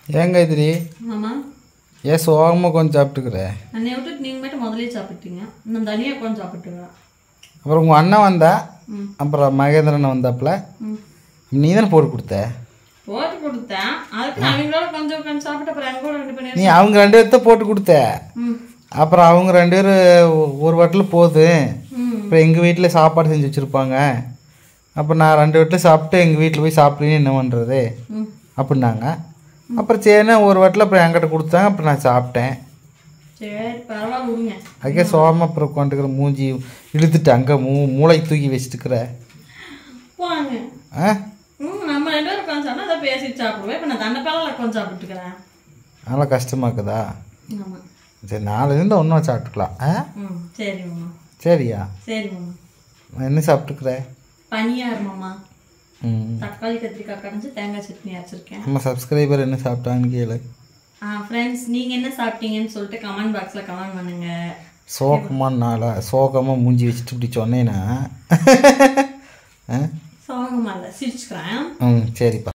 ஏங்க இதுடி ஆமா ஏன் சோகமாக கொஞ்சம் சாப்பிட்டுக்கிற என்னை விட்டுட்டு நீங்கள் மட்டும் முதல்லயே சாப்பிட்டீங்க இன்னும் தனியாக உட்காந்து சாப்பிட்டுக்கிறேன் அப்புறம் உங்கள் அண்ணன் வந்தா ம் அப்புறம் மகேந்திரன் வந்தாப்புல ம் நீ தானே போட்டு கொடுத்த போட்டு கொடுத்தேன் அதுக்கு நான் அவங்களோட கொஞ்சம் உட்காந்து சாப்பிட்டு அப்புறம் எங்க கூட ரெண்டு பேரும் நீ அவங்க ரெண்டு பேர்த்த போட்டு கொடுத்த ம் அப்புறம் அவங்க ரெண்டு பேரும் ஒரு வாட்டில் போகுது ம் அப்புறம் எங்கள் வீட்டில் சாப்பாடு செஞ்சு வச்சுருப்பாங்க அப்போ நான் ரெண்டு வீட்டில் சாப்பிட்டு எங்கள் வீட்டில் போய் சாப்பிட்டீங்கன்னு என்ன பண்ணுறது ம் அப்படின்னாங்க அப்புறம் சரின்னு ஒரு வாட்டில் அப்புறம் என்கிட்ட கொடுத்தாங்க அப்புறம் நான் சாப்பிட்டேன் சரி பரவாயில்ல விடுங்க அதுக்கே சோகமாக அப்புறம் உட்காந்துக்கிற மூஞ்சி இழுத்துட்டு அங்கே மூ மூளை தூக்கி வச்சுட்டுக்கிற போங்க ஆ ம் நம்ம ரெண்டு பேரும் உட்காந்து சாப்பிட்டா அதை பேசிட்டு சாப்பிடுவேன் இப்போ நான் தண்டை பேரில் உட்காந்து சாப்பிட்டுக்கிறேன் அதெல்லாம் கஷ்டமாக இருக்குதா ஆமாம் சரி நாளைலேருந்து ஒன்றும் சாப்பிட்டுக்கலாம் ஆ ம் சரி மாமா சரியா சரி மாமா நான் என்ன சாப்பிட்டுக்கிற பனியார் மாமா ம் தக்காளி கத்திரிக்காய் கடைஞ்சி தேங்காய் சட்னி அரைச்சிருக்கேன் நம்ம சப்ஸ்கிரைபர் என்ன சாப்பிட்டாங்கன்னு கேளு ஆ ஃப்ரெண்ட்ஸ் நீங்கள் என்ன சாப்பிட்டீங்கன்னு சொல்லிட்டு கமெண்ட் பாக்ஸில் கமெண்ட் பண்ணுங்க சோகமான நாளா சோகமாக மூஞ்சி வச்சுட்டு இப்படி சொன்னேன்னா ஆ சோகமாக இல்லை சிரிச்சுக்கிறேன் ம் சரிப்பா